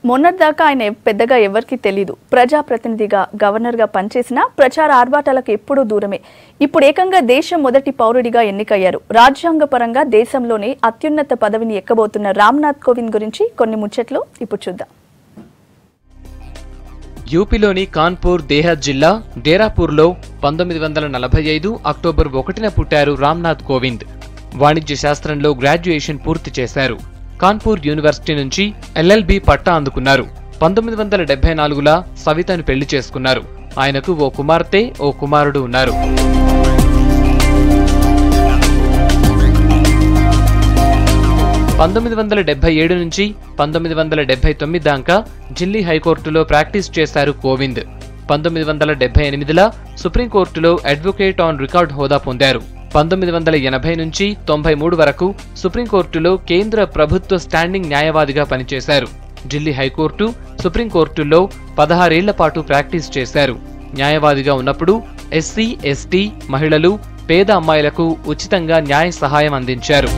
మొన్నటిదాకా ఆయన పెద్దగా ఎవరికీ తెలీదు ప్రజాప్రతినిధిగా గవర్నర్గా పనిచేసినా ప్రచార ఆర్భాటాలకు ఎప్పుడూ దూరమే ఇప్పుడు ఏకంగా దేశం మొదటి పౌరుడిగా ఎన్నికయ్యారు రాజ్యాంగపరంగా దేశంలోనే అత్యున్నత పదవిని ఎక్కబోతున్న రామ్నాథ్ కోవింద్ గురించి కొన్ని ముచ్చట్లు ఇప్పుడు చూద్దాం యూపీలోని కాన్పూర్ దేహాత్ జిల్లా డేరాపూర్లో పంతొమ్మిది వందల నలభై ఐదు అక్టోబర్ ఒకటిన పుట్టారు రామ్నాథ్ కోవింద్ వాణిజ్య శాస్త్రంలో గ్రాడ్యుయేషన్ పూర్తి చేశారు కాన్పూర్ యూనివర్సిటీ నుంచి ఎల్ఎల్బి పట్టా అందుకున్నారు పంతొమ్మిది వందల డెబ్బై నాలుగులా సవితను పెళ్లి చేసుకున్నారు ఆయనకు ఓ కుమార్తె ఓ కుమారుడు ఉన్నారు పంతొమ్మిది వందల డెబ్బై ఏడు నుంచి పంతొమ్మిది వందల డెబ్బై తొమ్మిది దాకా ఢిల్లీ హైకోర్టులో ప్రాక్టీస్ చేశారు కోవింద్ పంతొమ్మిది వందల డెబ్బై ఎనిమిదిలో సుప్రీంకోర్టులో అడ్వకేట్ ఆన్ రికార్డ్ హోదా పొందారు పంతొమ్మిది వందల ఎనభై నుంచి తొంభై మూడు వరకు సుప్రీంకోర్టులో కేంద్ర ప్రభుత్వ స్టాండింగ్ న్యాయవాదిగా పనిచేశారు ఢిల్లీ హైకోర్టు సుప్రీంకోర్టుల్లో పదహారేళ్ల పాటు ప్రాక్టీస్ చేశారు న్యాయవాదిగా ఉన్నప్పుడు ఎస్సీ ఎస్టీ మహిళలు పేద అమ్మాయిలకు ఉచితంగా న్యాయ సహాయం అందించారు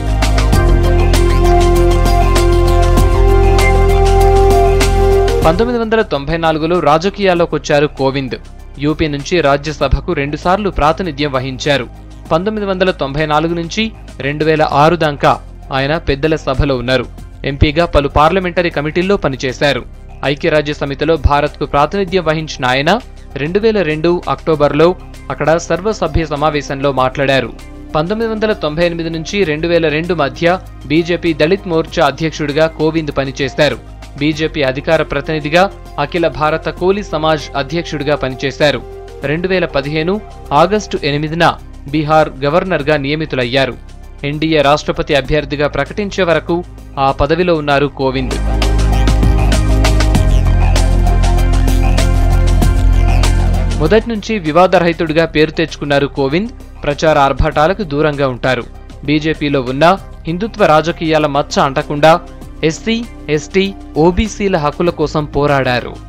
పంతొమ్మిది వందల తొంభై నాలుగులో రాజకీయాల్లోకి వచ్చారు కోవింద్ యూపీ నుంచి రాజ్యసభకు రెండుసార్లు ప్రాతినిధ్యం వహించారు పంతొమ్మిది వందల తొంభై నాలుగు నుంచి రెండు వేల ఆరు దాకా ఆయన పెద్దల సభలో ఉన్నారు ఎంపీగా పలు పార్లమెంటరీ కమిటీల్లో పనిచేశారు ఐక్యరాజ్య సమితిలో భారత్కు ప్రాతినిధ్యం వహించిన ఆయన రెండు వేల రెండు అక్టోబర్లో అక్కడ సర్వసభ్య సమావేశంలో మాట్లాడారు పంతొమ్మిది వందల తొంభై ఎనిమిది నుంచి రెండు వేల రెండు మధ్య బీజేపీ దళిత్ మోర్చా అధ్యక్షుడిగా కోవింద్ పనిచేశారు బీజేపీ అధికార ప్రతినిధిగా అఖిల భారత కోలీ సమాజ్ అధ్యక్షుడిగా పనిచేశారు రెండు వేల పదిహేను ఆగస్టు ఎనిమిదిన బీహార్ గవర్నర్గా నియమితులయ్యారు ఎన్డీఏ రాష్ట్రపతి అభ్యర్థిగా ప్రకటించే వరకు ఆ పదవిలో ఉన్నారు కోవింద్ మొదటి నుంచి వివాదరహితుడిగా పేరు తెచ్చుకున్నారు కోవింద్ ప్రచార ఆర్భాటాలకు దూరంగా ఉంటారు బీజేపీలో ఉన్న హిందుత్వ రాజకీయాల మచ్చ అంటకుండా ఎస్సీ ఎస్టీ ఓబీసీల హక్కుల కోసం పోరాడారు